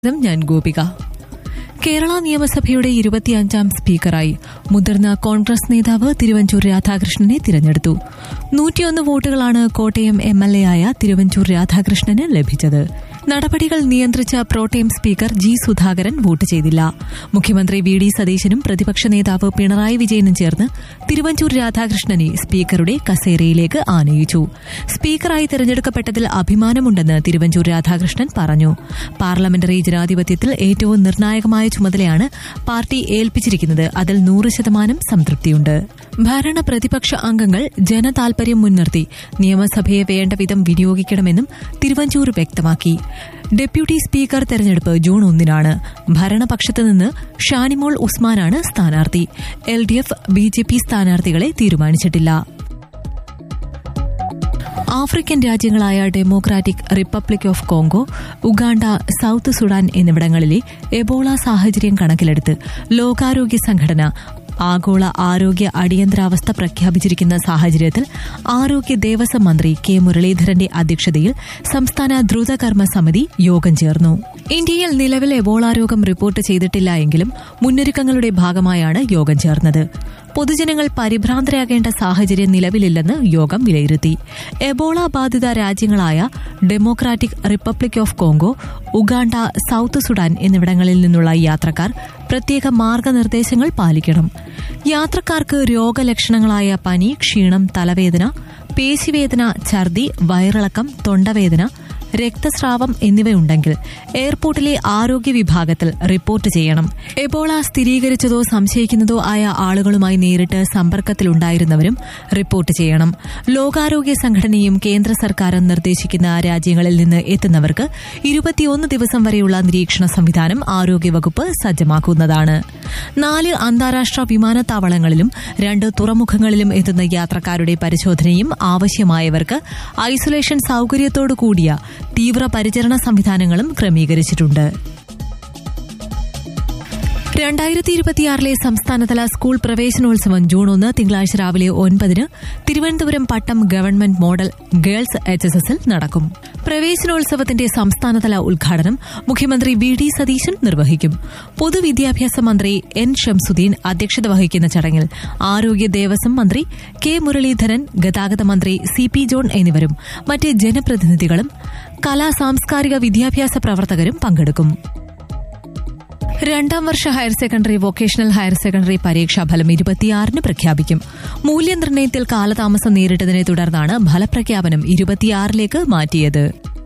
ഇതും ഞാൻ ഗോപിക കേരള നിയമസഭയുടെ ഇരുപത്തിയഞ്ചാം സ്പീക്കറായി മുതിർന്ന കോൺഗ്രസ് നേതാവ് തിരുവഞ്ചൂർ രാധാകൃഷ്ണനെ തിരഞ്ഞെടുത്തു നൂറ്റിയൊന്ന് വോട്ടുകളാണ് കോട്ടയം എം എൽ എ ആയ തിരുവഞ്ചൂർ രാധാകൃഷ്ണന് ലഭിച്ചത് നടപടികൾ നിയന്ത്രിച്ച protem speaker G Sudhakaran vote ചെയ്തില്ല മുഖ്യമന്ത്രി വി ഡി സതീശനും പ്രതിപക്ഷ നേതാവ് പിണറായി വിജയനും ചേർന്ന് തിരുവഞ്ചൂർ രാധാകൃഷ്ണനെ സ്പീക്കറുടെ കസേരയിലേക്ക് ആനയിച്ചു സ്പീക്കറായി തെരഞ്ഞെടുക്കപ്പെട്ടതിൽ അഭിമാനമുണ്ടെന്ന് തിരുവഞ്ചൂർ രാധാകൃഷ്ണൻ പറഞ്ഞു പാർലമെന്ററി ജനാധിപത്യത്തിൽ ഏറ്റവും നിർണായകമായ ചുമതലയാണ് പാർട്ടി ഏൽപ്പിച്ചിരിക്കുന്നത് അതിൽ നൂറ് ശതമാനം സംതൃപ്തിയുണ്ട് ഭരണ പ്രതിപക്ഷ അംഗങ്ങൾ ജനതാൽപര്യം മുൻനിർത്തി നിയമസഭയെ വേണ്ടവിധം വിനിയോഗിക്കണമെന്നും തിരുവഞ്ചൂർ വ്യക്തമാക്കി ഡെപ്യൂട്ടി സ്പീക്കർ തെരഞ്ഞെടുപ്പ് ജൂൺ ഒന്നിനാണ് ഭരണപക്ഷത്ത് നിന്ന് ഷാനിമോൾ ഉസ്മാനാണ് സ്ഥാനാർത്ഥി L D F B J P സ്ഥാനാർത്ഥികളെ തീരുമാനിച്ചിട്ടില്ല ആഫ്രിക്കൻ രാജ്യങ്ങളായ Democratic Republic of Congo Uganda South Sudan എന്നിവിടങ്ങളിലെ എബോള സാഹചര്യം കണക്കിലെടുത്ത് ലോകാരോഗ്യ സംഘടന ആഗോള ആരോഗ്യ അടിയന്തരാവസ്ഥ പ്രഖ്യാപിച്ചിരിക്കുന്ന സാഹചര്യത്തിൽ ആരോഗ്യ ദേവസ്വം മന്ത്രി കെ മുരളീധരന്റെ അധ്യക്ഷതയിൽ സംസ്ഥാന ദ്രുതകർമ്മ സമിതി യോഗം ചേർന്നു ഇന്ത്യയിൽ നിലവിൽ എബോള രോഗം റിപ്പോർട്ട് ചെയ്തിട്ടില്ല എങ്കിലും മുന്നൊരുക്കങ്ങളുടെ ഭാഗമായാണ് യോഗം ചേർന്നത് പൊതുജനങ്ങൾ പരിഭ്രാന്തരാകേണ്ട സാഹചര്യം നിലവിലില്ലെന്ന് യോഗം വിലയിരുത്തി എബോള ബാധിത രാജ്യങ്ങളായ Democratic Republic of Congo Uganda South Sudan എന്നിവിടങ്ങളിൽ നിന്നുള്ള യാത്രക്കാർ പ്രത്യേക മാർഗനിർദ്ദേശങ്ങൾ പാലിക്കണം യാത്രക്കാർക്ക് രോഗലക്ഷണങ്ങളായ പനി ക്ഷീണം തലവേദന പേശിവേദന ഛർദി വയറിളക്കം തൊണ്ടവേദന രക്തസ്രാവം എന്നിവയുണ്ടെങ്കിൽ എയർപോർട്ടിലെ ആരോഗ്യ വിഭാഗത്തിൽ റിപ്പോർട്ട് ചെയ്യണം എബോള സ്ഥിരീകരിച്ചതോ സംശയിക്കുന്നതോ ആയ ആളുകളുമായി നേരിട്ട് സമ്പർക്കത്തിലുണ്ടായിരുന്നവരും റിപ്പോർട്ട് ചെയ്യണം ലോകാരോഗ്യ സംഘടനയും കേന്ദ്ര സർക്കാരും നിർദ്ദേശിക്കുന്ന രാജ്യങ്ങളിൽ നിന്ന് എത്തുന്നവർക്ക് ഇരുപത്തിയൊന്ന് ദിവസം വരെയുള്ള നിരീക്ഷണ സംവിധാനം ആരോഗ്യവകുപ്പ് സജ്ജമാക്കുന്നതാണ് നാല് അന്താരാഷ്ട്ര വിമാനത്താവളങ്ങളിലും രണ്ട് തുറമുഖങ്ങളിലും എത്തുന്ന യാത്രക്കാരുടെ പരിശോധനയും ആവശ്യമായവർക്ക് ഐസൊലേഷൻ സൌകര്യത്തോടു കൂടിയ തീവ്ര പരിചരണ സംവിധാനങ്ങളും ക്രമീകരിച്ചിട്ടുണ്ട് രണ്ടായിരത്തി ഇരുപത്തിയാറിലെ സംസ്ഥാനതല സ്കൂൾ പ്രവേശനോത്സവം ജൂൺ ഒന്ന് തിങ്കളാഴ്ച രാവിലെ ഒൻപതിന് Thiruvananthapuram Pattom government model girls H S എസിൽ നടക്കും പ്രവേശനോത്സവത്തിന്റെ സംസ്ഥാനതല ഉദ്ഘാടനം മുഖ്യമന്ത്രി വി ഡി സതീശൻ നിർവഹിക്കും പൊതുവിദ്യാഭ്യാസ മന്ത്രി എൻ ഷംസുദ്ദീൻ അധ്യക്ഷത വഹിക്കുന്ന ചടങ്ങിൽ ആരോഗ്യ ദേവസ്വം മന്ത്രി കെ മുരളീധരൻ ഗതാഗത മന്ത്രി സി പി ജോൺ എന്നിവരും മറ്റ് ജനപ്രതിനിധികളും കലാ സാംസ്കാരിക വിദ്യാഭ്യാസ പ്രവർത്തകരും പങ്കെടുക്കും രണ്ടാം വർഷ higher secondary vocational higher secondary പരീക്ഷാ ഫലം ഇരുപത്തിയാറിന് പ്രഖ്യാപിക്കും മൂല്യനിർണ്ണയത്തിൽ കാലതാമസം നേരിട്ടതിനെ തുടർന്നാണ് ഫലപ്രഖ്യാപനം ഇരുപത്തിയാറിലേക്ക് മാറ്റിയത്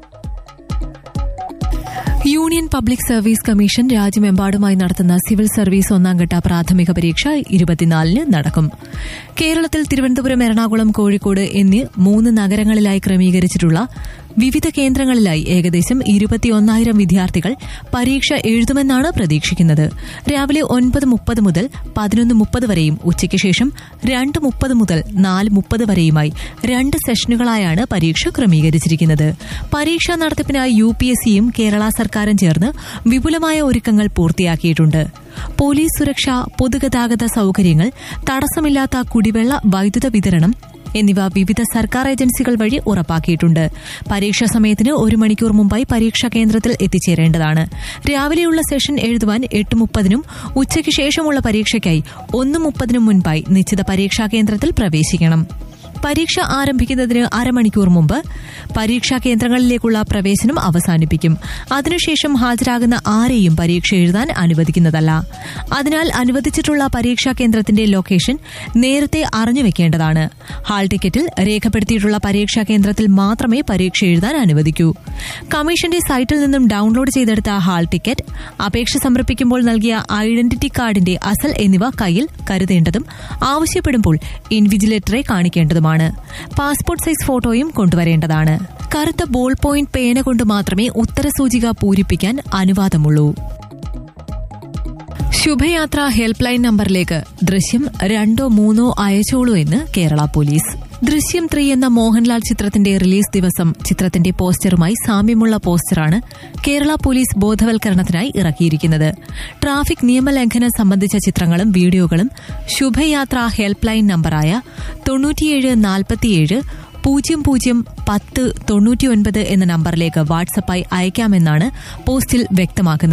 യൂണിയൻ പബ്ലിക് സർവീസ് കമ്മീഷൻ രാജ്യമെമ്പാടുമായി നടത്തുന്ന സിവിൽ സർവീസ് ഒന്നാംഘട്ട പ്രാഥമിക പരീക്ഷ ഇരുപത്തിനാലിന് നടക്കും കേരളത്തിൽ തിരുവനന്തപുരം എറണാകുളം കോഴിക്കോട് എന്നീ മൂന്ന് നഗരങ്ങളിലായി ക്രമീകരിച്ചിട്ടുള്ള വിവിധ കേന്ദ്രങ്ങളിലായി ഏകദേശം ഇരുപത്തിയൊന്നായിരം വിദ്യാർത്ഥികൾ പരീക്ഷ എഴുതുമെന്നാണ് പ്രതീക്ഷിക്കുന്നത് രാവിലെ ഒൻപത് മുപ്പത് മുതൽ പതിനൊന്ന് മുപ്പത് വരെയും ഉച്ചയ്ക്ക് ശേഷം രണ്ട് മുപ്പത് മുതൽ നാല് മുപ്പത് വരെയുമായി രണ്ട് സെഷനുകളായാണ് പരീക്ഷ ക്രമീകരിച്ചിരിക്കുന്നത് പരീക്ഷാ നടത്തിപ്പിനായി യു പി എസ് സിയും കേരള സർക്കാരും ചേർന്ന് വിപുലമായ ഒരുക്കങ്ങൾ പൂർത്തിയാക്കിയിട്ടുണ്ട് പോലീസ് സുരക്ഷ പൊതുഗതാഗത സൌകര്യങ്ങൾ തടസ്സമില്ലാത്ത കുടിവെള്ള വൈദ്യുത വിതരണം എന്നിവ വിവിധ സർക്കാർ ഏജൻസികൾ വഴി ഉറപ്പാക്കിയിട്ടുണ്ട് പരീക്ഷാ സമയത്തിന് ഒരു മണിക്കൂർ മുമ്പായി പരീക്ഷാ കേന്ദ്രത്തിൽ എത്തിച്ചേരേണ്ടതാണ് രാവിലെയുള്ള സെഷൻ എഴുതുവാൻ എട്ട് മുപ്പതിനും ഉച്ചയ്ക്ക് ശേഷമുള്ള പരീക്ഷയ്ക്കായി ഒന്ന് മുപ്പതിനും മുൻപായി നിശ്ചിത പരീക്ഷാ കേന്ദ്രത്തിൽ പ്രവേശിക്കണം പരീക്ഷ ആരംഭിക്കുന്നതിന് അരമണിക്കൂർ മുമ്പ് പരീക്ഷാ കേന്ദ്രങ്ങളിലേക്കുള്ള പ്രവേശനം അവസാനിപ്പിക്കും അതിനുശേഷം ഹാജരാകുന്ന ആരെയും പരീക്ഷ എഴുതാൻ അനുവദിക്കുന്നതല്ല അതിനാൽ അനുവദിച്ചിട്ടുള്ള പരീക്ഷാ കേന്ദ്രത്തിന്റെ ലൊക്കേഷൻ നേരത്തെ അറിഞ്ഞുവെക്കേണ്ടതാണ് ഹാൾ ടിക്കറ്റിൽ രേഖപ്പെടുത്തിയിട്ടുള്ള പരീക്ഷാ കേന്ദ്രത്തിൽ മാത്രമേ പരീക്ഷ എഴുതാൻ അനുവദിക്കൂ കമ്മീഷന്റെ സൈറ്റിൽ നിന്നും ഡൌൺലോഡ് ചെയ്തെടുത്ത ഹാൾ ടിക്കറ്റ് അപേക്ഷ സമർപ്പിക്കുമ്പോൾ നൽകിയ ഐഡന്റിറ്റി കാർഡിന്റെ അസൽ എന്നിവ കയ്യിൽ കരുതേണ്ടതും ആവശ്യപ്പെടുമ്പോൾ ഇൻവിജിലേറ്ററെ കാണിക്കേണ്ടതുമാണ് പാസ്പോർട്ട് സൈസ് ഫോട്ടോയും കൊണ്ടുവരേണ്ടതാണ് കറുത്ത ബോൾ പോയിന്റ് പേന കൊണ്ട് മാത്രമേ ഉത്തരസൂചിക പൂരിപ്പിക്കാൻ അനുവാദമുള്ളൂ ശുഭയാത്ര ഹെൽപ്പ് ലൈൻ നമ്പറിലേക്ക് ദൃശ്യം രണ്ടോ മൂന്നോ അയച്ചോളൂ എന്ന് കേരള പോലീസ് ദൃശ്യം ത്രീ എന്ന മോഹൻലാൽ ചിത്രത്തിന്റെ റിലീസ് ദിവസം ചിത്രത്തിന്റെ പോസ്റ്ററുമായി സാമ്യമുള്ള പോസ്റ്ററാണ് കേരള പോലീസ് ബോധവൽക്കരണത്തിനായി ഇറക്കിയിരിക്കുന്നത് ട്രാഫിക് നിയമലംഘനം സംബന്ധിച്ച ചിത്രങ്ങളും വീഡിയോകളും ശുഭയാത്ര ഹെൽപ്പ് ലൈൻ നമ്പറായ തൊണ്ണൂറ്റിയേഴ് നാൽപ്പത്തിയേഴ് പൂജ്യം പൂജ്യം പത്ത് തൊണ്ണൂറ്റിയൊൻപത് എന്ന നമ്പറിലേക്ക് വാട്സപ്പായി അയക്കാമെന്നാണ് പോസ്റ്റിൽ വ്യക്തമാക്കുന്നത്